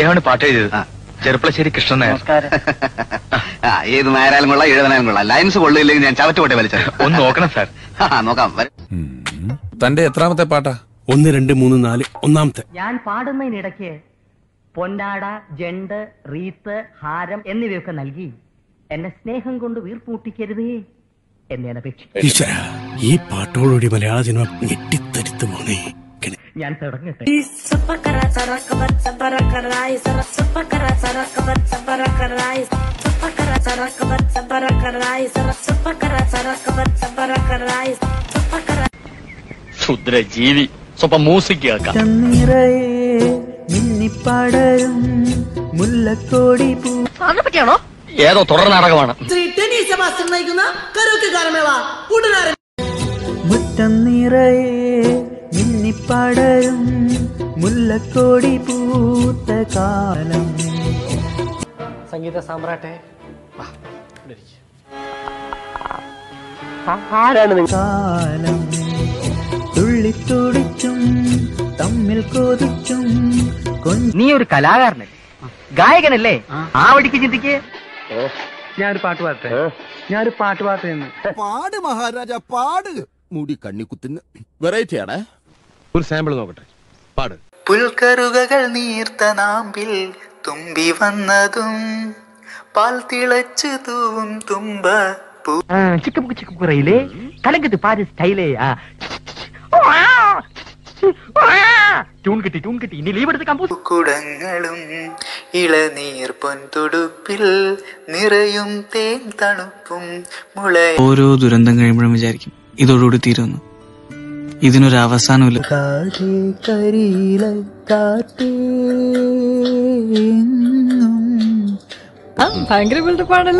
അദ്ദേഹമാണ് പാട്ട് എഴുതിയത് ആ. ചെറുപ്പളശ്ശേരി കൃഷ്ണൻ നായർ ആ, ഏത് നായരായാലും കൊള്ളാം എഴുതനായാലും കൊള്ളാം ലൈൻസ് കൊള്ളില്ലെങ്കിൽ ഞാൻ ചവറ്റുകൊട്ടെ വലിച്ചത് ഒന്ന് നോക്കണം സാർ ആ, നോക്കാം വര- തന്റെ എത്രാമത്തെ പാട്ടാ ഒന്ന് രണ്ട് മൂന്ന് നാല് ഒന്നാമത്തെ ഞാൻ പാടുന്നതിനിടയ്ക്ക് പൊന്നാട ജണ്ട് റീത്ത് ഹാരം എന്നിവയൊക്കെ നൽകി എന്നെ സ്നേഹം കൊണ്ട് വീർപ്പൂട്ടിക്കരുതേ എന്ന് ഞാൻ അപേക്ഷിക്കുന്നു ഈശ്വര ഈ പാട്ടോടുകൂടി മലയാള സിനിമ ഞെട്ടിത്തരിത്ത് പോണേ ഞാൻ തുടങ്ങട്ടെ ക്ഷുദ്ര ജീവി സ്വപ്പം മ്യൂസിക് കേൾക്കാം ഏതോ തുടർ നാടകമാണ് ശ്രീ ടെനി സെബാസ്റ്റ്യൻ നയിക്കുന്ന കരോക്കെ ഗാനമേള കൂട്ടുകാരൻ മുറ്റം നിറയെ മിന്നിപ്പടരും മുല്ലക്കോടി പൂത്ത കാലം സംഗീത സാമ്രാട്ടെ കാലം തുള്ളിത്തുടിച്ചും തമ്മിൽ കൊതിച്ചും കൊഞ്ച നീ ഒരു കലാകാരനല്ലേ ഗായകനല്ലേ ആ വഴിക്ക് ചിന്തിക്ക് ഞാനൊരു പാട്ട് പാടട്ടെ ഞാനൊരു പാട്ട് പാടട്ടെ എന്ന് പാട് മഹാരാജ പാട് മുടി കണ്ണിക്കുത്തിന് വെറൈറ്റി ആണ് ഒരു സാമ്പിൾ നോക്കട്ടെ പാട് പുൽക്കറുകകൾ നീർത്ത നാമ്പിൽ തുമ്പി വന്നതും പാൽ തിളച്ചു തൂവും തുമ്പ പൂ ചിക്കമുക്ക് ചിക്കുറയിലെ കലങ്കത്ത് പാര് സ്റ്റൈലേ ആ ട്യൂൺ കിട്ടി ട്യൂൺ കിട്ടി ഇനി ലീവ് എടുത്ത് കമ്പോസ് കുടങ്ങളും ഇളനീർ പൊൻതുടുപ്പിൽ നിറയും തേൻ തണുപ്പും മുള ഓരോ ദുരന്തം കഴിയുമ്പോഴും വിചാരിക്കും ഇതോടുകൂടി തീരുമെന്ന് ഇതിനൊരു അവസാനമില്ല കാതേ കരിയില കാത്തേ എന്നും ഭയങ്കര ബിൽഡപ്പാണല്ലോ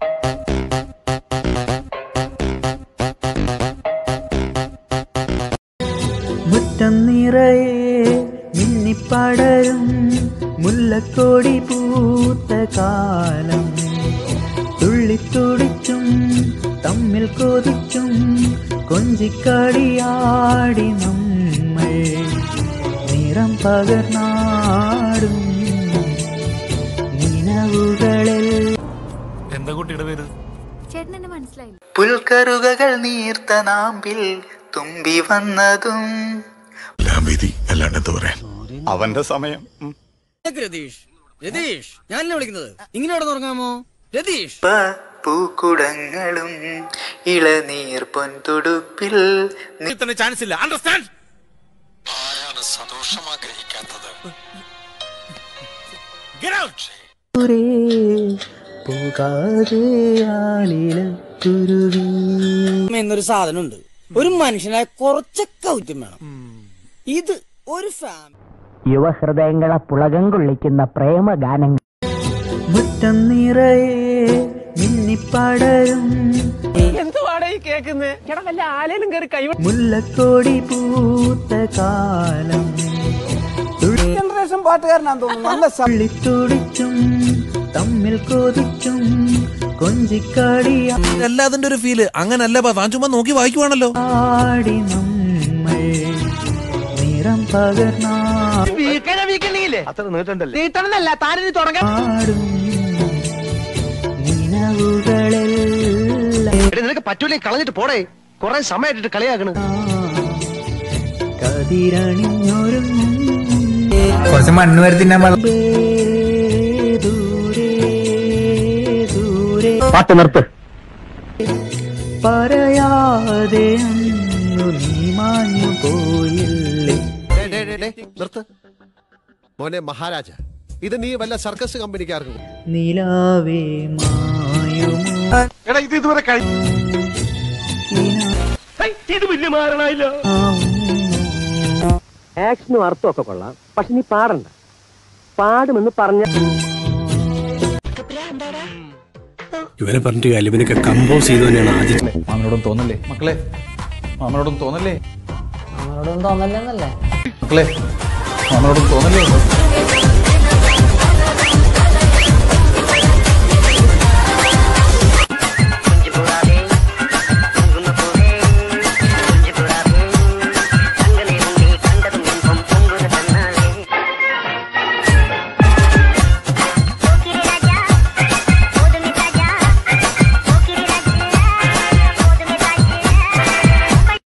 മുറ്റം നിറയെ മിന്നിപ്പടരും മുല്ലക്കോടി പൂത്ത കാലം തുള്ളിത്തുടിച്ചും തമ്മിൽ കൊതിച്ചും കൊഞ്ചിക്കളിയാടി നമ്മൾ നിറം പകർന്നാടും നിലവുകളിൽ ചേട്ടനെന്നെ മനസ്സിലായില്ല പുൽക്കറുകകൾ നീർത്ത നാമ്പിൽ തുമ്പി വന്നതും അവന്റെ സമയം രതീഷ് രതീഷ് ഞാനല്ലേ വിളിക്കുന്നത് ഇങ്ങനെ തുടങ്ങാമോ രതീഷ് പ- പൂക്കുടങ്ങളും ഇളനീർ പൊൻതുടുപ്പിൽ നി- ചാൻസ് ഇല്ല അണ്ടർസ്റ്റാൻഡ് ദൂരെ പോകാതെ ആലിലക്കുരുവി എന്നൊരു സാധനമുണ്ട് ഒരു മനുഷ്യനായ കുറച്ചൊക്കെ ഔദ്യം വേണം ഇത് ഒരു ഫാമിലി യുവഹൃദയങ്ങളെ പുളകം കൊള്ളിക്കുന്ന പ്രേമ ഗാനങ്ങൾ മുറ്റം നിറയെ മിന്നിപ്പടരും മുല്ലക്കോടി പൂത്ത കാലം ജനറേഷൻ പാട്ടുകാരനാന്ന് തോന്നുന്നു നല്ല തുള്ളിത്തുടിച്ചും തമ്മിൽ കൊതിച്ചും കൊഞ്ചിക്കളിയാടി അല്ലാതിന്റെ ഒരു ഫീല് അങ്ങനല്ല താൻ ചുമ്മാ നോക്കി വായിക്കുവാണല്ലോ നമ്മൾ നിറം പകർന്നാടും അത്ര നീട്ടണ്ടല്ലേ നീട്ടണമെന്നല്ല താനിനി തുടങ്ങാൻ നിലവുകളെല്ലാം നിനക്ക് പറ്റൂലേ കളഞ്ഞിട്ട് പോടേ കൊറേ സമയമായിട്ട് കളിയാക്കണ് കതിരണിഞ്ഞൊരുങ്ങും കുറച്ച് മണ്ണ് വരെ തിന്നാൻ ദൂരെ ദൂരെ പാട്ട് നിർത്ത് പറയാതെ അന്നു നീ മാഞ്ഞു പോയില്ലേ നിർത്ത് മോനെ മഹാരാജ ഇത് നീ വല്ല സർക്കസ് കമ്പനിക്കാർക്കും നിലാവേ മായുമോ എടാ ഇത് ഇതുവരെ കഴിഞ്ഞു ഇത് വലിയ മാരണായില്ല ആക്ഷനും അർത്ഥമൊക്കെ കൊള്ളാം പക്ഷെ നീ പാടണ്ട പാടുമെന്ന് പറഞ്ഞ ഇവനെ പറഞ്ഞിട്ട് കാര്യം ഇവനൊക്കെ കമ്പോസ് ചെയ്തു തന്നെയാണ് ആദ്യം മാമനോടും തോന്നല്ലേ മക്കളെ മാമനോടും തോന്നല്ലേ അവരോടൊന്നും തോന്നല്ലെന്നല്ലേ മക്കളെ മാമനോടും തോന്നല്ലേ